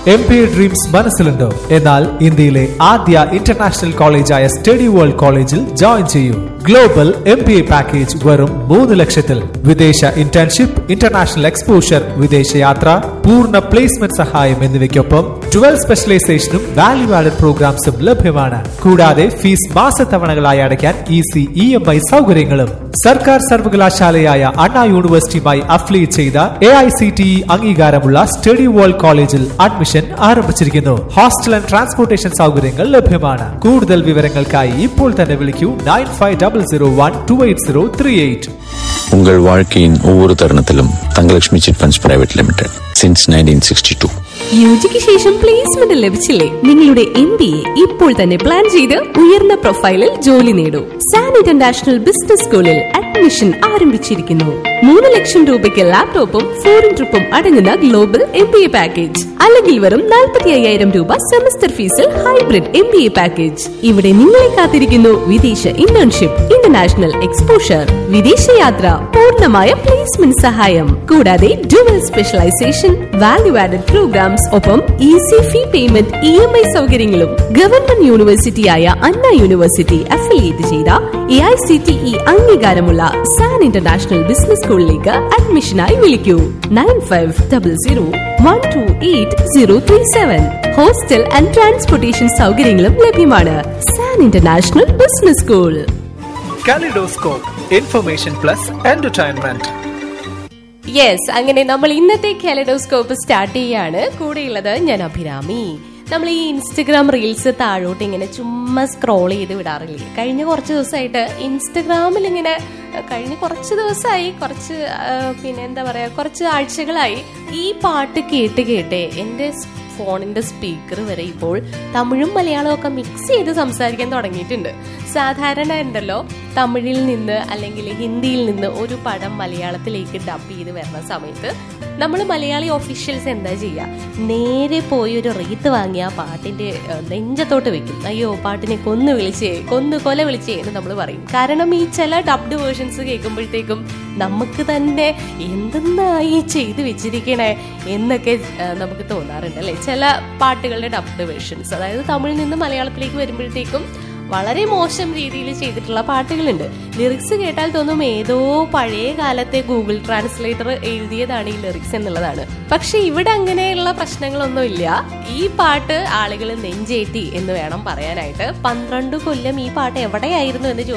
M P dreams മനസ്സിലുണ്ടോ എന്നാൽ ഇന്ത്യയിലെ ആദ്യ ഇന്റർനാഷണൽ കോളേജായ സ്റ്റഡി വേൾഡ് കോളേജിൽ ജോയിൻ ചെയ്യൂ global M P A package വെറും മൂന്ന് ലക്ഷത്തിൽ വിദേശ ഇന്റേൺഷിപ്പ് ഇന്റർനാഷണൽ എക്സ്പോഷർ വിദേശയാത്ര പൂർണ്ണ പ്ലേസ്മെന്റ് സഹായം എന്നിവയ്ക്കൊപ്പം ട്വൽവ് സ്പെഷ്യലൈസേഷനും വാല്യൂ ആഡഡ് പ്രോഗ്രാംസും ലഭ്യമാണ് കൂടാതെ ഫീസ് മാസത്തവണകളായി അടയ്ക്കാൻ ഈസി ഇ എം ഐ സൗകര്യങ്ങളും സർക്കാർ സർവകലാശാലയായ അണ്ണാ യൂണിവേഴ്സിറ്റിയുമായി അഫിലിയേറ്റ് ചെയ്ത A I C T E അംഗീകാരമുള്ള സ്റ്റഡി വേൾഡ് കോളേജിൽ അഡ്മിഷൻ ആരംഭിച്ചിരിക്കുന്നു ഹോസ്റ്റൽ ആൻഡ് ട്രാൻസ്പോർട്ടേഷൻ സൗകര്യങ്ങൾ ലഭ്യമാണ് കൂടുതൽ വിവരങ്ങൾക്കായി ഇപ്പോൾ തന്നെ വിളിക്കൂ nine five double zero one two eight zero three eight உங்கள் வாழ்க்கையின் ஒவ்வொரு தருணத்திலும் Thangalakshmi chit funds private limited since nineteen sixty two യുജിക്ക് ശേഷം പ്ലേസ്മെന്റ് ലഭിച്ചില്ലേ നിങ്ങളുടെ എം ബി എ ഇപ്പോൾ തന്നെ പ്ലാൻ ചെയ്ത് ഉയർന്ന പ്രൊഫൈലിൽ ജോലി നേടൂ സാൻ ഇന്റർനാഷണൽ ബിസിനസ് സ്കൂളിൽ അഡ്മിഷൻ ആരംഭിച്ചിരിക്കുന്നു മൂന്ന് ലക്ഷം രൂപയ്ക്ക് ലാപ്ടോപ്പും ഫോറിൻ ട്രിപ്പും അടങ്ങുന്ന global M B A package അല്ലെങ്കിൽ വെറും നാൽപ്പത്തി അയ്യായിരം രൂപ സെമസ്റ്റർ ഫീസിൽ hybrid M B A package ഇവിടെ നിങ്ങളെ കാത്തിരിക്കുന്നു വിദേശ ഇന്റേൺഷിപ്പ് ഇന്റർനാഷണൽ എക്സ്പോഷർ വിദേശയാത്ര പൂർണ്ണമായ പ്ലേസ്മെന്റ് സഹായം കൂടാതെ dual specialisation value added programmes ഒപ്പം easy fee payment E M I സൗകര്യങ്ങളും ഗവൺമെന്റ് യൂണിവേഴ്സിറ്റിയായ അണ്ണ യൂണിവേഴ്സിറ്റി അഫിലിയേറ്റ് ചെയ്ത A I C T E അംഗീകാരമുള്ള സാൻ ഇന്റർനാഷണൽ ബിസിനസ് സ്കൂളിലേക്ക് അഡ്മിഷനായി വിളിക്കൂ nine five double zero one two eight zero three seven hostel and transportation സൗകര്യങ്ങളും ലഭ്യമാണ് SAN international business school kaleidoscope information plus entertainment yes അങ്ങനെ നമ്മൾ ഇന്നത്തെ കാലഡോസ്കോപ്പ് സ്റ്റാർട്ട് ചെയ്യാണ് കൂടെയുള്ളത് ഞാൻ അഭിരാമി നമ്മൾ ഈ ഇൻസ്റ്റഗ്രാം റീൽസ് താഴോട്ട് ഇങ്ങനെ ചുമ്മാ സ്ക്രോൾ ചെയ്ത് വിടാറില്ലേ കഴിഞ്ഞ കുറച്ച് ദിവസമായിട്ട് ഇൻസ്റ്റഗ്രാമിൽ ഇങ്ങനെ അഹ് കഴിഞ്ഞ കുറച്ച് ദിവസമായി കുറച്ച് ആഹ് പിന്നെ എന്താ പറയാ കുറച്ച് ആഴ്ചകളായി ഈ പാട്ട് കേട്ട് കേട്ടേ എൻ്റെ ഫോണിന്റെ സ്പീക്കർ വരെ ഇപ്പോൾ തമിഴും മലയാളവും ഒക്കെ മിക്സ് ചെയ്ത് സംസാരിക്കാൻ തുടങ്ങിയിട്ടുണ്ട് സാധാരണ ഉണ്ടല്ലോ തമിഴിൽ നിന്ന് അല്ലെങ്കിൽ ഹിന്ദിയിൽ നിന്ന് ഒരു പടം മലയാളത്തിലേക്ക് ഡബ് ചെയ്ത് വരുന്ന സമയത്ത് നമ്മൾ മലയാളി ഒഫീഷ്യൽസ് എന്താ ചെയ്യുക നേരെ പോയി ഒരു റീത്ത് വാങ്ങി ആ പാട്ടിന്റെ ഏഹ്, നെഞ്ചത്തോട്ട് വെക്കും അയ്യോ പാട്ടിനെ കൊന്നു വിളിച്ചേ കൊന്നു കൊല വിളിച്ചേ എന്ന് നമ്മൾ പറയും കാരണം ഈ ചില ഡബ്ഡ് വേർഷൻസ് കേൾക്കുമ്പോഴത്തേക്കും നമുക്ക് തന്നെ എന്തെന്നായി ചെയ്ത് വെച്ചിരിക്കണേ എന്നൊക്കെ ഏഹ്, നമുക്ക് തോന്നാറുണ്ട് അല്ലെ ചില പാട്ടുകളുടെ ഡബ്ഡ് വേർഷൻസ് അതായത് തമിഴിൽ നിന്ന് മലയാളത്തിലേക്ക് വരുമ്പോഴത്തേക്കും വളരെ മോശം രീതിയിൽ ചെയ്തിട്ടുള്ള പാട്ടുകളുണ്ട് ലിറിക്സ് കേട്ടാൽ തോന്നും ഏതോ പഴയ കാലത്തെ ഗൂഗിൾ ട്രാൻസ്ലേറ്റർ എഴുതിയതാണ് ഈ ലിറിക്സ് എന്നുള്ളതാണ് പക്ഷെ ഇവിടെ അങ്ങനെയുള്ള പ്രശ്നങ്ങളൊന്നുമില്ല ഈ പാട്ട് ആളുകൾ നെഞ്ചേറ്റി എന്ന് വേണം പറയാനായിട്ട് പന്ത്രണ്ട് കൊല്ലം ഈ പാട്ട് എവിടെയായിരുന്നു എന്ന് ചോദിച്ചാൽ